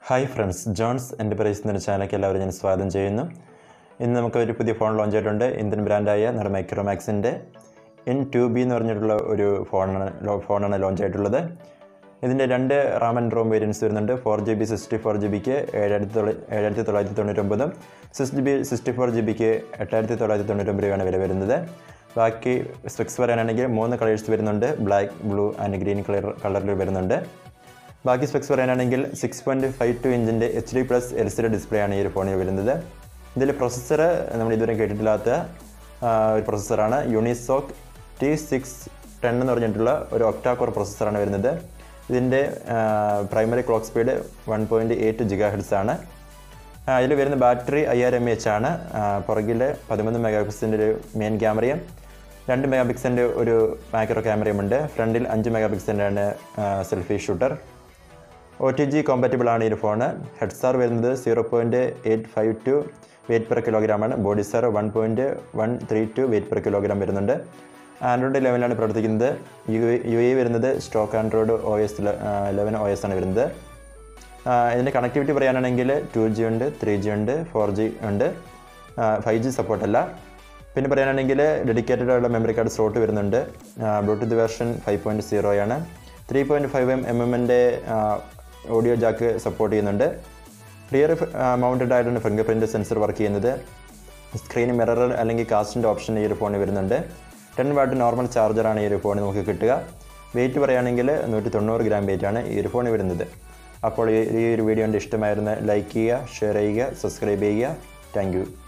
hi friends John's enterprise എന്നൊരു ചാനലിലേക്ക് എല്ലാവരും ഞാൻ സ്വാഗതം ചെയ്യുന്നു ഇന്ന് നമുക്ക് ഒരു പുതിയ ഫോൺ ലോഞ്ച് ആയിട്ടുണ്ട് ഇന്ത്യൻ ബ്രാൻഡായ നമ്മുടെ മൈക്രോമാക്സിൻ്റെ എൻ ടു ബി എന്ന് പറഞ്ഞിട്ടുള്ള ഒരു ഫോണാണ് ലോ- ഫോണാണ് ലോഞ്ച് ആയിട്ടുള്ളത് ഇതിൻ്റെ രണ്ട് റാം ആൻഡ് റോം വേരിയൻസ് വരുന്നുണ്ട് four G B sixty four G ബിക്ക് ഏഴായിരത്തി തൊള്ള ഏഴായിരത്തി തൊള്ളായിരത്തി തൊണ്ണൂറ്റൊമ്പതും six G B sixty four G ബിക്ക് എട്ടായിരത്തി തൊള്ളായിരത്തി തൊണ്ണൂറ്റൊമ്പത് രൂപയാണ് വില വരുന്നത് ബാക്കി സ്പെക്സ് പറയാനാണെങ്കിൽ മൂന്ന് കളേഴ്സ് വരുന്നുണ്ട് black blue and green colour കളറിൽ വരുന്നുണ്ട് ബാക്കി സ്പെക്സ് പറയാനാണെങ്കിൽ സിക്സ് പോയിൻറ്റ് ഫൈവ് ടു ഇഞ്ചിൻ്റെ H D plus L C D display ആണ് ഈ ഒരു ഫോണിൽ വരുന്നത് ഇതിൽ പ്രൊസസ്സർ നമ്മൾ ഇതുവരെ കേട്ടിട്ടില്ലാത്ത ആ, ഒരു പ്രൊസസ്സറാണ് യൂണിസോക്ക് ടി സിക്സ് ടെൻ എന്ന് പറഞ്ഞിട്ടുള്ള ഒരു ഒക്ടാകോർ പ്രൊസസ്സറാണ് വരുന്നത് ഇതിൻ്റെ primary clock speed one point eight giga hertz ആണ് അതിൽ വരുന്ന ബാറ്ററി അയ്യായിരം എം എച്ച് ആണ് പുറകിൽ പതിമൂന്ന് മെഗാ പിക്സലിൻ്റെ ഒരു മെയിൻ ക്യാമറയും രണ്ട് മെഗാ പിക്സലിൻ്റെ ഒരു മാക്രോ ക്യാമറയും ഉണ്ട് ഫ്രണ്ടിൽ അഞ്ച് മെഗാ പിക്സലിൻ്റെ ആണ് selfie shooter O T G compatible ആണ് ഈ ഫോണ് ഹെഡ് സാർ വരുന്നത് zero point eight five two weight per kilogram ആണ് body SAR one point one three two weight per kilogram വരുന്നുണ്ട് ആൻഡ്രോയിഡ് ലെവലിലാണ് പ്രവർത്തിക്കുന്നത് യു യു എ വരുന്നത് stock Android O S eleven O S ആണ് വരുന്നത് ആ, ഇതിൻ്റെ കണക്ടിവിറ്റി പറയുകയാണെങ്കിൽ ടു ജി ഉണ്ട് ത്രീ ജി ഉണ്ട് ഫോർ ജി ഉണ്ട് ഫൈവ് ജി സപ്പോർട്ടല്ല പിന്നെ പറയാനാണെങ്കിൽ ഡെഡിക്കേറ്റഡ് ആയിട്ടുള്ള മെമ്മറി കാർഡ് സ്ലോട്ട് വരുന്നുണ്ട് ബ്ലൂടൂത്ത് വെർഷൻ ഫൈവ് പോയിൻറ്റ് സീറോയാണ് three point five M M എമ്മിൻ്റെ ഓഡിയോ ജാക്ക് സപ്പോർട്ട് ചെയ്യുന്നുണ്ട് റിയർ മൗണ്ടഡ് ആയിട്ടാണ് ഫിംഗർ പ്രിൻറ്റ് സെൻസർ വർക്ക് ചെയ്യുന്നത് സ്ക്രീൻ മിറർ അല്ലെങ്കിൽ കാസ്റ്റിൻ്റെ ഓപ്ഷൻ ഈ ഒരു ഫോണിൽ വരുന്നുണ്ട് ടെൻ വാട്ട് നോർമൽ ചാർജറാണ് ഈ ഒരു ഫോണിൽ നമുക്ക് കിട്ടുക വെയിറ്റ് പറയുകയാണെങ്കിൽ നൂറ്റി തൊണ്ണൂറ് ഗ്രാം വെയിറ്റാണ് ഈ ഒരു ഫോണിൽ വരുന്നത് അപ്പോൾ ഈ ഈ ഒരു വീഡിയോ ഇഷ്ടമായിരുന്ന ലൈക്ക് ചെയ്യുക ഷെയർ ചെയ്യുക സബ്സ്ക്രൈബ് ചെയ്യുക താങ്ക് യു